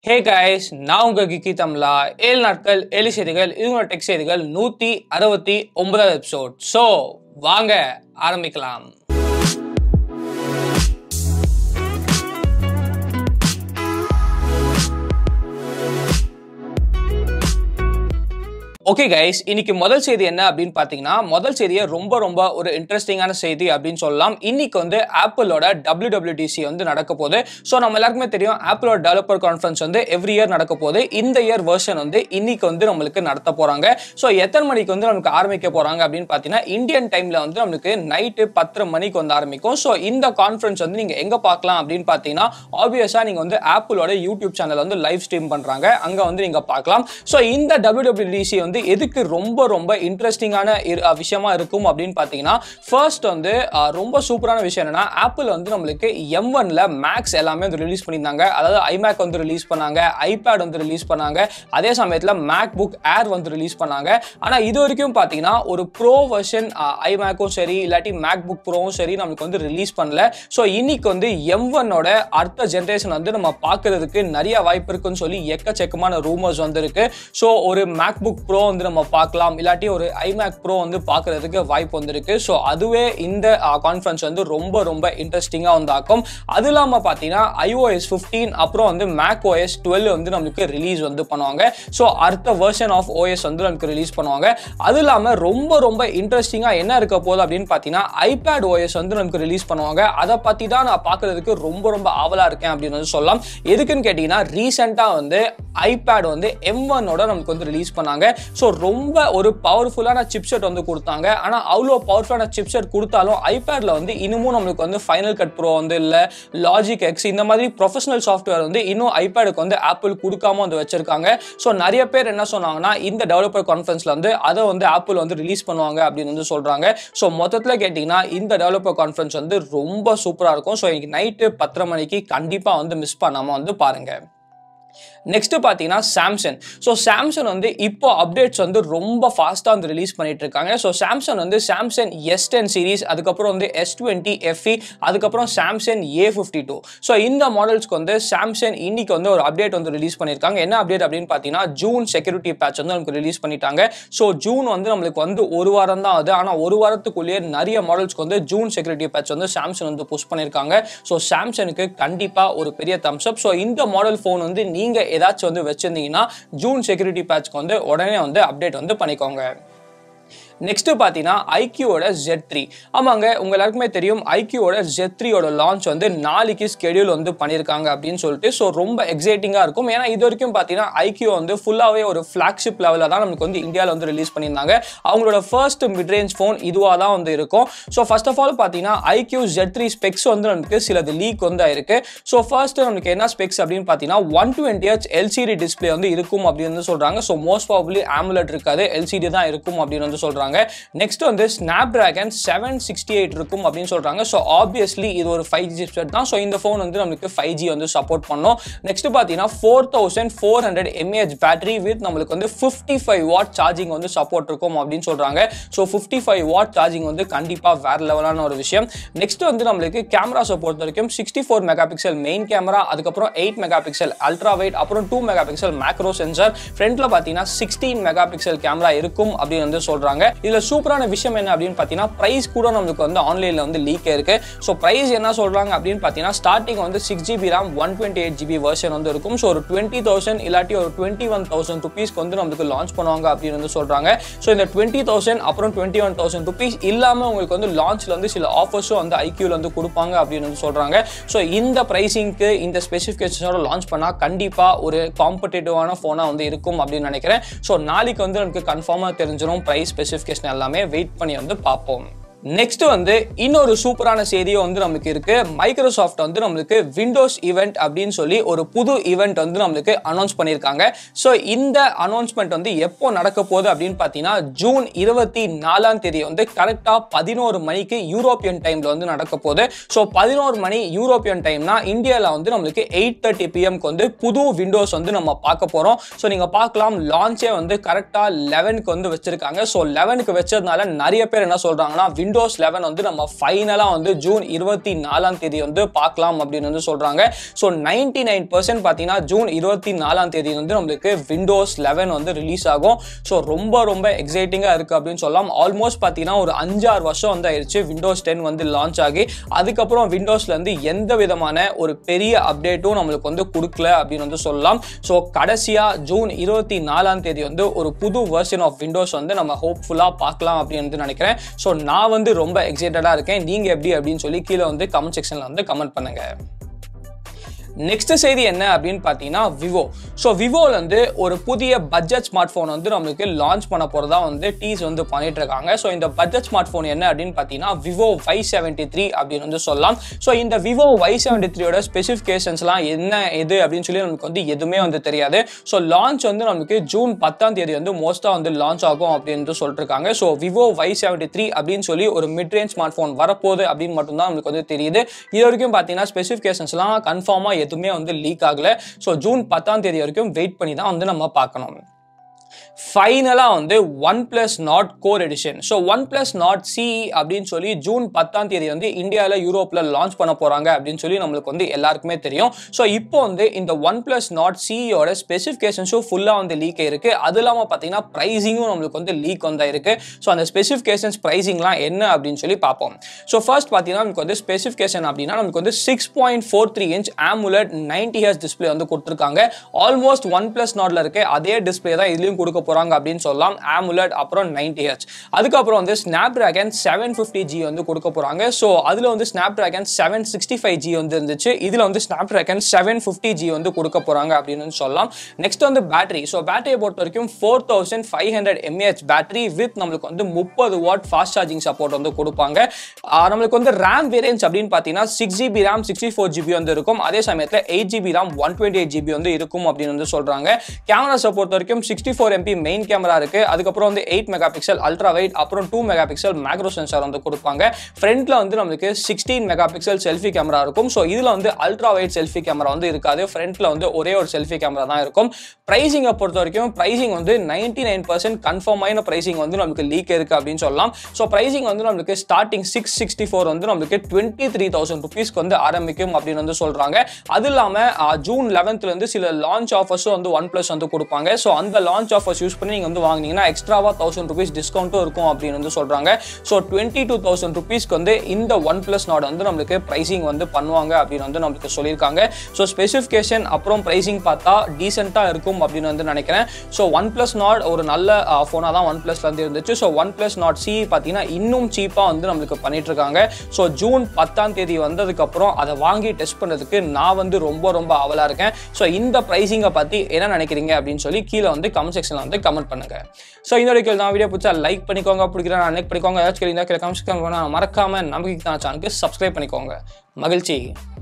hey guys நான் உங்க கிக்கி தமிழா ஏழு நாட்கள் ஏழு செய்திகள் இது டெக் செய்திகள் நூத்தி அறுபத்தி ஒன்பதாவது எபிசோட் ஸோ வாங்க ஆரம்பிக்கலாம் ஓகே கைஸ் இன்னைக்கு முதல் செய்தி என்ன அப்படின்னு பார்த்தீங்கன்னா முதல் செய்தியை ரொம்ப ரொம்ப ஒரு இன்ட்ரெஸ்டிங்கான செய்தி அப்படின்னு சொல்லலாம் இன்னைக்கு வந்து ஆப்பிளோட WWDC வந்து நடக்க போகுது ஸோ நம்ம எல்லாருக்குமே தெரியும் ஆப்பிளோட டெவலப்பர் கான்ஃபரன்ஸ் வந்து எவ்ரி இயர் நடக்க போகுது இந்த இயர் வெர்ஷன் வந்து இன்னைக்கு வந்து நம்மளுக்கு நடத்த போறாங்க ஸோ எத்தனை மணிக்கு வந்து நமக்கு ஆரம்பிக்க போறாங்க அப்படின்னு பார்த்தீங்கன்னா இந்தியன் டைம்ல வந்து நம்மளுக்கு நைட்டு பத்தரை மணிக்கு வந்து ஆரம்பிக்கும் ஸோ இந்த கான்ஃபரன்ஸ் வந்து நீங்க எங்க பார்க்கலாம் அப்படின்னு பார்த்தீங்கன்னா ஆப்வியஸா நீங்க வந்து ஆப்பிளோட யூடியூப் சேனல் வந்து லைவ் ஸ்ட்ரீம் பண்றாங்க அங்க வந்து நீங்க பார்க்கலாம் ஸோ இந்த WWDC வந்து எதுக்கு ரொம்ப ரொம்ப இன்ட்ரெஸ்டிங்கான விஷயமா இருக்கும் அப்படின்னு பார்த்தீங்கன்னா ஃபர்ஸ்ட் வந்து அஹ், ரொம்ப சூப்பரான விஷயம் என்னன்னா ஆப்பிள் வந்து நம்மளுக்கு எம் ஒன்ல மேக்ஸ் எல்லாமே வந்து ரிலீஸ் பண்ணியிருந்தாங்க அதாவது ஐமேக் வந்து ரிலீஸ் பண்ணாங்க ஐபேட் வந்து ரிலீஸ் பண்ணாங்க அதே சமயத்தில் மேக் புக் ஏர் வந்து ரிலீஸ் பண்ணாங்க ஆனால் இது வரைக்கும் பார்த்தீங்கன்னா ஒரு ப்ரோ வெர்ஷன் ஐமேக்கும் சரி இல்லாட்டி மேக் புக் ப்ரோவும் சரி நம்மளுக்கு வந்து ரிலீஸ் பண்ணல ஸோ இன்னைக்கு வந்து எம் ஒன்னோட அடுத்த ஜென்ரேஷன் வந்து நம்ம பார்க்கறதுக்கு நிறைய வாய்ப்பு இருக்குன்னு சொல்லி எக்கச்சக்கமான ரூமர்ஸ் வந்திருக்கு ஸோ ஒரு மேக் புக் ப்ரோ வந்து நம்ம பார்க்கலாம் இல்லாட்டி ஒரு ஐமேக் ப்ரோ வந்து பார்க்கறதுக்கு வாய்ப்பு வந்திருக்கு ஸோ அதுவே இந்த கான்ஃபரன்ஸ் வந்து ரொம்ப ரொம்ப இன்ட்ரெஸ்டிங்காக வந்து ஆக்கும் அது இல்லாமல் பார்த்தீங்கன்னா ஐஓஎஸ் ஃபிஃப்டீன் அப்புறம் வந்து மேக் ஓஎஸ் டுவெல் வந்து நம்மளுக்கு ரிலீஸ் வந்து பண்ணுவாங்க ஸோ அடுத்த வெர்ஷன் ஆஃப் ஓஎஸ் வந்து நமக்கு ரிலீஸ் பண்ணுவாங்க அது இல்லாமல் ரொம்ப ரொம்ப இன்ட்ரெஸ்டிங்காக என்ன இருக்க போகுது அப்படின்னு பார்த்தீங்கன்னா ஐபேட் ஓஎஸ் வந்து நமக்கு ரிலீஸ் பண்ணுவாங்க அதை பற்றி தான் நான் பார்க்கறதுக்கு ரொம்ப ரொம்ப ஆவலாக இருக்கேன் அப்படின்னு வந்து சொல்லலாம் எதுக்குன்னு கேட்டிங்கன்னா ரீசெண்டாக வந்து ஐபேட் வந்து எம் ஒன்னோட நமக்கு வந்து ரிலீஸ் பண்ணாங்க ஸோ ரொம்ப ஒரு பவர்ஃபுல்லான சிப்செட் வந்து கொடுத்தாங்க ஆனால் அவ்வளோ பவர்ஃபுல்லான சிப்செட் கொடுத்தாலும் ஐபேடில் வந்து இன்னமும் நம்மளுக்கு வந்து ஃபைனல் கட் ப்ரோ வந்து இல்லை லாஜிக் எக்ஸ் இந்த மாதிரி ப்ரொஃபஷனல் சாஃப்ட்வேர் வந்து இன்னும் ஐபேடுக்கு வந்து ஆப்பிள் கொடுக்காம வந்து வச்சிருக்காங்க ஸோ நிறைய பேர் என்ன சொன்னாங்கன்னா இந்த டெவலப்பர் கான்ஃபரன்ஸில் வந்து அதை வந்து ஆப்பிள் வந்து ரிலீஸ் பண்ணுவாங்க அப்படின்னு வந்து சொல்கிறாங்க ஸோ மொத்தத்தில் கேட்டிங்கன்னா இந்த டெவலப்பர் கான்ஃபரன்ஸ் வந்து ரொம்ப சூப்பராக இருக்கும் ஸோ இன்னைக்கு நைட்டு பத்தரை மணிக்கு கண்டிப்பாக வந்து மிஸ் பண்ணாமல் வந்து பாருங்கள் நெக்ஸ்ட் பார்த்தீங்கன்னா சாம்சங் ஸோ சாம்சங் வந்து இப்போ அப்டேட்ஸ் வந்து ரொம்ப ஃபாஸ்ட்டாக வந்து ரிலீஸ் பண்ணிட்டு இருக்காங்க ஸோ சாம்சங் வந்து சாம்சங் எஸ் டென் சீரிஸ் அதுக்கப்புறம் வந்து எஸ் டுவெண்ட்டி எஃப்இ அதுக்கப்புறம் Samsung A fifty two so இந்த மாடல்ஸ்க்கு வந்து சாம்சங் இன்னைக்கு வந்து ஒரு அப்டேட் வந்து ரிலீஸ் பண்ணியிருக்காங்க என்ன அப்டேட் அப்படின்னு பார்த்தீங்கன்னா ஜூன் செக்யூரிட்டி பேட்ச் வந்து நமக்கு ரிலீஸ் பண்ணிட்டாங்க ஸோ ஜூன் வந்து நம்மளுக்கு வந்து ஒரு வாரம் தான் ஆகுது ஆனால் ஒரு வாரத்துக்குள்ளேயே நிறைய மாடல்ஸ்க்கு வந்து ஜூன் செக்யூரிட்டி பேட்ச் வந்து சாம்சங் வந்து புஷ் பண்ணியிருக்காங்க ஸோ சாம்சனுக்கு கண்டிப்பாக ஒரு பெரிய தம்ஸ் அப் ஸோ இந்த மாடல் ஃபோன் வந்து நீங்கள் ஏதாச்சும் வந்து வச்சிருந்தீங்கன்னா ஜூன் செக்யூரிட்டி பேட்ச்க்கு வந்து உடனே வந்து அப்டேட் வந்து பண்ணிக்கோங்க நெக்ஸ்ட் பார்த்தீங்கன்னா ஐக்யூவோட ஜெட் த்ரீ ஆமாங்க உங்க எல்லாருக்குமே தெரியும் ஐக்யூவோட ஜெட் த்ரீயோட லான்ச் வந்து நாளைக்கு ஸ்கெடியூல் வந்து பண்ணியிருக்காங்க அப்படின்னு சொல்லிட்டு ஸோ ரொம்ப எக்ஸைட்டிங்காக இருக்கும் ஏன்னா இது வரைக்கும் பார்த்தீங்கன்னா ஐக்யூ வந்து ஃபுல்லாகவே ஒரு ஃப்ளாக்ஷிப் லெவலில் தான் நமக்கு வந்து இந்தியாவில் வந்து ரிலீஸ் பண்ணியிருந்தாங்க அவங்களோட ஃபர்ஸ்ட் மிட் ரேஞ்ச் ஃபோன் இதுவாக தான் வந்து இருக்கும் ஸோ ஃபர்ஸ்ட் ஆஃப் ஆல் பார்த்தீங்கன்னா ஐக்யூ ஜெட் த்ரீ ஸ்பெக்ஸ் வந்து நமக்கு சிலது லீக் வந்து ஆயிருக்கு ஸோ ஃபர்ஸ்ட் நமக்கு என்ன ஸ்பெக்ஸ் அப்படின்னு பார்த்தீங்கன்னா one twenty H LCD display வந்து இருக்கும் அப்படின்னு வந்து சொல்கிறாங்க ஸோ மோஸ்ட் ப்ராபப்ளி ஆமுலட் இருக்காது எல்சிடி தான் இருக்கும் அப்படின்னு வந்து சொல்கிறாங்க நெக்ஸ்ட் வந்து Snapdragon seven sixty eight இருக்கும் அப்படின்னு சொல்கிறாங்க ஸோ ஆப்வியஸ்லி இது ஒரு ஃபைவ் ஜி செட் தான் ஸோ இந்த ஃபோன் வந்து நமக்கு ஃபைவ் ஜி வந்து சப்போர்ட் பண்ணும் நெக்ஸ்ட் பார்த்தீங்கன்னா four thousand four hundred mAh battery with நம்மளுக்கு வந்து ஃபிஃப்டி ஃபைவ் வாட் சார்ஜிங் வந்து சப்போர்ட் இருக்கும் அப்படின்னு சொல்கிறாங்க so fifty five watt charging வந்து கண்டிப்பாக வேற லெவலான ஒரு விஷயம் நெக்ஸ்ட் வந்து நம்மளுக்கு கேமராஸை பொறுத்த வரைக்கும் sixty four megapixel main camera அதுக்கப்புறம் eight megapixel ultra wide அப்புறம் two megapixel macro sensor ஃப்ரண்ட்ல பார்த்தீங்கன்னா சிக்ஸ்டீன் மெகா பிக்சல் கேமரா இருக்கும் அப்படின்னு வந்து சொல்றாங்க இதுல சூப்பரான விஷயம் என்ன அப்படின்னு பார்த்தீங்கன்னா பிரைஸ் கூட நம்மளுக்கு வந்து ஆன்லைன்ல வந்து லீக் இருக்கு ஸோ பிரைஸ் என்ன சொல்றாங்க அப்படின்னு பார்த்தீங்கன்னா ஸ்டார்டிங் வந்து six GB RAM one twenty eight GB version வந்து இருக்கும் ஸோ ஒரு டுவெண்ட்டி தௌசண்ட் இல்லாட்டி ஒரு டுவெண்ட்டி ஒன் தௌசண்ட் ருபீஸ்க்கு வந்து நம்மளுக்கு லான்ச் பண்ணுவாங்க அப்படின்னு வந்து சொல்றாங்க ஸோ இந்த டுவெண்ட்டி தௌசண்ட் அப்புறம் டுவெண்ட்டி ஒன் தௌசண்ட் ருபீஸ் இல்லாமல் உங்களுக்கு வந்து லான்ச்ல வந்து சில ஆஃபர்ஸும் வந்து ஐக்யூல வந்து கொடுப்பாங்க அப்படின்னு வந்து சொல்றாங்க ஸோ இந்த ப்ரைசிங்க்கு இந்த ஸ்பெசிஃபிகேஷனோட லான்ச் பண்ணால் கண்டிப்பாக ஒரு காம்படேட்டிவான ஃபோனாக வந்து இருக்கும் அப்படின்னு நினைக்கிறேன் ஸோ நாளைக்கு வந்து நமக்கு கன்ஃபார்மாக தெரிஞ்சிடும் ப்ரைஸ் ஸ்பெசிஃபிகேஷன் எல்லாமே வெயிட் பண்ணி வந்து பார்ப்போம் நெக்ஸ்ட் வந்து இன்னொரு சூப்பரான செய்தியும் வந்து நம்மளுக்கு இருக்கு மைக்ரோசாஃப்ட் வந்து நம்மளுக்கு விண்டோஸ் ஈவெண்ட் அப்படின்னு சொல்லி ஒரு புது ஈவெண்ட் வந்து நம்மளுக்கு அனௌன்ஸ் பண்ணியிருக்காங்க ஸோ இந்த அனௌன்ஸ்மெண்ட் வந்து எப்போ நடக்க போகுது அப்படின்னு பார்த்தீங்கன்னா ஜூன் இருபத்தி நாலாம் தேதி வந்து கரெக்டாக பதினோரு மணிக்கு யூரோப்பியன் டைம்ல வந்து நடக்க போகுது ஸோ பதினோரு மணி யூரோப்பியன் டைம்னா இந்தியாவில் வந்து நம்மளுக்கு எயிட் தேர்ட்டி பிஎம்க்கு வந்து புது விண்டோஸ் வந்து நம்ம பார்க்க போகிறோம் ஸோ நீங்கள் பார்க்கலாம் லான்ச்சே வந்து கரெக்டாக லெவனுக்கு வந்து வச்சிருக்காங்க ஸோ லெவனுக்கு வச்சதுனால நிறைய பேர் என்ன சொல்கிறாங்கன்னா விண்டோஸ் லெவன் வந்து நம்ம ஃபைனலாக வந்து ஜூன் இருபத்தி நாலாம் தேதி வந்து பார்க்கலாம் அப்படின்னு வந்து சொல்கிறாங்க ஸோ நைன்டி நைன் பர்சன்ட் பார்த்தீங்கன்னா ஜூன் இருபத்தி நாலாம் தேதி வந்து நம்மளுக்கு விண்டோஸ் லெவன் வந்து ரிலீஸ் ஆகும் ஸோ ரொம்ப ரொம்ப எக்ஸைட்டிங்காக இருக்குது அப்படின்னு சொல்லலாம் ஆல்மோஸ்ட் பார்த்தீங்கன்னா ஒரு அஞ்சாறு வருஷம் வந்து ஆயிடுச்சு விண்டோஸ் டென் வந்து லான்ச் ஆகி அதுக்கப்புறம் விண்டோஸ்லேருந்து எந்த விதமான ஒரு பெரிய அப்டேட்டும் நம்மளுக்கு வந்து கொடுக்கல அப்படின்னு வந்து சொல்லலாம் ஸோ கடைசியாக ஜூன் இருபத்தி நாலாம் தேதி வந்து ஒரு புது வெர்ஷன் ஆஃப் விண்டோஸ் வந்து நம்ம ஹோப்ஃபுல்லாக பார்க்கலாம் அப்படின்னு வந்து நினைக்கிறேன் ஸோ நான் வந்து ரொம்ப எக்ஸைட்டடாக இருக்கேன் நீங்கள் எப்படி அப்படின்னு சொல்லி கீழே வந்து கமெண்ட் செக்ஷனில் வந்து கமெண்ட் பண்ணுங்கள் நெக்ஸ்ட் செய்தி என்ன அப்படின்னு பார்த்தீங்கன்னா விவோ ஸோ விவோலேருந்து ஒரு புதிய பட்ஜெட் ஸ்மார்ட் ஃபோன் வந்து நம்மளுக்கு லான்ச் பண்ண போகிறதா வந்து டீஸ் வந்து பண்ணிட்டு இருக்காங்க ஸோ இந்த பட்ஜெட் ஸ்மார்ட் ஃபோன் என்ன அப்படின்னு பார்த்தீங்கன்னா விவோ வை செவன்ட்டி த்ரீ அப்படின்னு வந்து சொல்லலாம் ஸோ இந்த விவோ வை செவன்ட்டி த்ரீயோட ஸ்பெசிஃபிகேஷன்ஸ்லாம் என்ன எது அப்படின்னு சொல்லி நமக்கு வந்து எதுவுமே வந்து தெரியாது ஸோ லான்ச் வந்து நமக்கு ஜூன் பத்தாம் தேதி வந்து மோஸ்ட்டாக வந்து லான்ச் ஆகும் அப்படின்னு சொல்லிட்டு இருக்காங்க so Vivo Y seventy three அப்படின்னு சொல்லி ஒரு மிட் ரேஞ்ச் ஸ்மார்ட் ஃபோன் வரப்போகுது அப்படின்னு மட்டும்தான் நமக்கு வந்து தெரியுது இது வரைக்கும் பார்த்தீங்கன்னா ஸ்பெசிஃபிகேஷன்ஸ்லாம் கன்ஃபார்மாக எதுவுமே வந்து லீக் ஆகல ஸோ ஜூன் பத்தாம் தேதி வரைக்கும் வெயிட் பண்ணி தான் வந்து நம்ம பார்க்கணும் ஃபைனலாக வந்து one plus Nord core edition so one plus Nord CE அப்படின்னு சொல்லி ஜூன் பத்தாம் தேதி வந்து இந்தியாவில் யூரோப்பில் லான்ச் பண்ண போகிறாங்க அப்படின்னு சொல்லி நம்மளுக்கு வந்து எல்லாருக்குமே தெரியும் ஸோ இப்போ வந்து இந்த ஒன் பிளஸ் நாட் சிஇயோட ஸ்பெசிஃபிகேஷன்ஸும் ஃபுல்லாக வந்து லீக் ஆயிருக்கு அது இல்லாமல் பார்த்தீங்கன்னா ப்ரைஸிங்கும் நம்மளுக்கு வந்து லீக் வந்தாயிருக்கு ஸோ அந்த ஸ்பெசிஃபிகேஷன்ஸ் ப்ரைஸிங்லாம் என்ன அப்படின்னு சொல்லி பார்ப்போம் ஸோ ஃபர்ஸ்ட் பார்த்தீங்கன்னா நமக்கு வந்து ஸ்பெசிஃபிகேஷன் அப்படின்னா நமக்கு வந்து six point four three inch AMOLED ninety H display வந்து கொடுத்துருக்காங்க ஆல்மோஸ்ட் ஒன் பிளஸ் நாட்ல இருக்க அதே டிஸ்பிளே தான் இதுலையும் கொடுக்க போகிறாங்க அப்படின்னு சொல்லலாம் ஆமுலட் அப்புறம் நைன்டி ஹெச் அதுக்கப்புறம் வந்து Snapdragon seven fifty G வந்து கொடுக்க போகிறாங்க ஸோ அதில் வந்து Snapdragon seven sixty five G வந்து இருந்துச்சு இதில் வந்து Snapdragon seven fifty G வந்து கொடுக்க போகிறாங்க அப்படின்னு சொல்லலாம் நெக்ஸ்ட் வந்து பேட்டரி ஸோ பேட்டரியை பொறுத்த வரைக்கும் four thousand five hundred mAh battery with நம்மளுக்கு வந்து முப்பது வாட் ஃபாஸ்ட் சார்ஜிங் சப்போர்ட் வந்து கொடுப்பாங்க ஆஹ் நம்மளுக்கு வந்து ரேம் வேரியன்ஸ் அப்படின்னு பார்த்தீங்கன்னா six GB RAM sixty four GB வந்து இருக்கும் அதே சமயத்தில் eight GB RAM one twenty eight GB வந்து இருக்கும் அப்படின்னு வந்து சொல்கிறாங்க கேமராஸை பொறுத்த வரைக்கும் sixty four MP main camera இருக்கு அதுக்கப்புறம் வந்து eight megapixel ultra wide அப்புறம் two megapixel macro sensor வந்து கொடுப்பாங்க ஃப்ரண்ட்ல வந்து நம்மளுக்கு sixteen megapixel selfie camera இருக்கும் ஸோ இதில் வந்து அல்ட்ரா வைட் செல்ஃபி கேமரா வந்து இருக்காது ஃப்ரண்ட்ல வந்து ஒரே ஒரு செல்ஃபி கேமரா தான் இருக்கும் ப்ரைசிங்கை பொறுத்த வரைக்கும் ப்ரைசிங் வந்து நைன்டி நைன் பர்சன்ட் கன்ஃபார்மான ப்ரைசிங் வந்து நமக்கு லீக் இருக்கு அப்படின்னு சொல்லலாம் ஸோ ப்ரைசிங் வந்து நம்மளுக்கு ஸ்டார்டிங் சிக்ஸ் சிக்ஸ்டி ஃபோர் வந்து நம்மளுக்கு டுவெண்ட்டி த்ரீ தௌசண்ட் ருபீஸ்க்கு வந்து ஆரம்பிக்கும் அப்படின்னு வந்து சொல்றாங்க அது இல்லாமல் ஜூன் லெவன்த்ல இருந்து சில லான்ச் ஆஃபர்ஸும் வந்து ஒன் பிளஸ் வந்து கொடுப்பாங்க ஸோ அந்த லான்ச் ஆஃபர்ஸ் யூஸ் பண்ணி நீங்கள் வந்து வாங்கினீங்கன்னா எக்ஸ்ட்ராவா தௌசண்ட் ருபீஸ் டிஸ்கவுண்ட்டும் இருக்கும் அப்படின்னு வந்து சொல்றாங்க ஸோ டுவெண்ட்டி டூ தௌசண்ட் ருபீஸ்க்கு வந்து இந்த ஒன் பிளஸ் நாட் வந்து நம்மளுக்கு ப்ரைசிங் வந்து பண்ணுவாங்க அப்படின்னு வந்து நம்மளுக்கு சொல்லியிருக்காங்க ஸோ ஸ்பெசிஃபிகேஷன் அப்புறம் ப்ரைசிங் பார்த்தா டீசெண்டாக இருக்கும் அப்படின்னு வந்து நினைக்கிறேன் ஸோ ஒன் பிளஸ் நாட் ஒரு நல்ல ஃபோனாக தான் ஒன் பிளஸ்ல இருந்து இருந்துச்சு so one plus Nord C பார்த்தீங்கன்னா இன்னும் சீப்பாக வந்து நம்மளுக்கு பண்ணிட்டு இருக்காங்க ஸோ ஜூன் பத்தாம் தேதி வந்ததுக்கப்புறம் அதை வாங்கி டெஸ்ட் பண்ணுறதுக்கு நான் வந்து ரொம்ப ரொம்ப ஆவலாக இருக்கேன் ஸோ இந்த ப்ரைஸிங்கை பற்றி என்ன நினைக்கிறீங்க அப்படின்னு சொல்லி கீழே வந்து கமெண்ட் செக்ஷனில் வந்து கமெண்ட் பண்ணுங்க ஸோ இந்த வரைக்கும் நான் வீடியோ பிடிச்சா லைக் பண்ணிக்கோங்க பிடிக்கிறேன் லைக் பண்ணிக்கோங்க ஏதாச்சும் கேள்வி கீழே கமெண்ட் செக்ஷன் மறக்காம நமக்கு சேனலுக்கு சப்ஸ்கிரைப் பண்ணிக்கோங்க மகிழ்ச்சி